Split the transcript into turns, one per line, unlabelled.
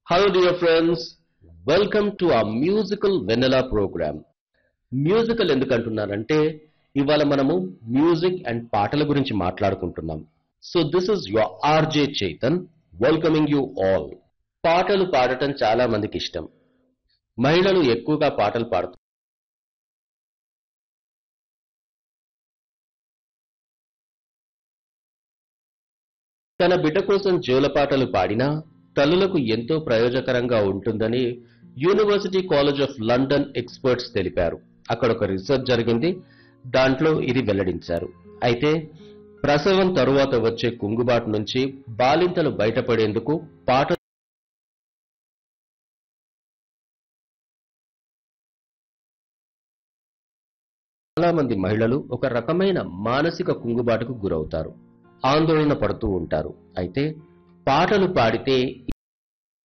Hello dear friends, welcome to our musical vanilla program. Musical ఎందుకు అంటున్నారంటే ఇవాళ మనము మ్యూజిక్ అండ్ పాటల గురించి మాట్లాడుకుంటున్నాం so this is your RJ Chaitan welcoming you all పాటలు పాడటం చాలా మందికి ఇష్టం మహిళలు ఎక్కువగా పాటలు పాడుతారు తన బిడ్డ కోసం జోలపాటలు పాడినా తల్లులకు ఎంతో ప్రయోజకరంగా ఉంటుందని university college of London experts తెలిపారు అక్కడ ఒక రీసెర్చ్ జరిగింది దాంట్లో ఇది వెల్లడించారు అయితే ప్రసవం తరువాత వచ్చే కుంగుబాటు నుంచి బాలింతలు బయటపడేందుకు పాట చాలా మంది మహిళలు ఒక రకమైన మానసిక కుంగుబాటుకు గురవుతారు ఆందోళన పడుతూ ఉంటారు అయితే పాటలు పాడితే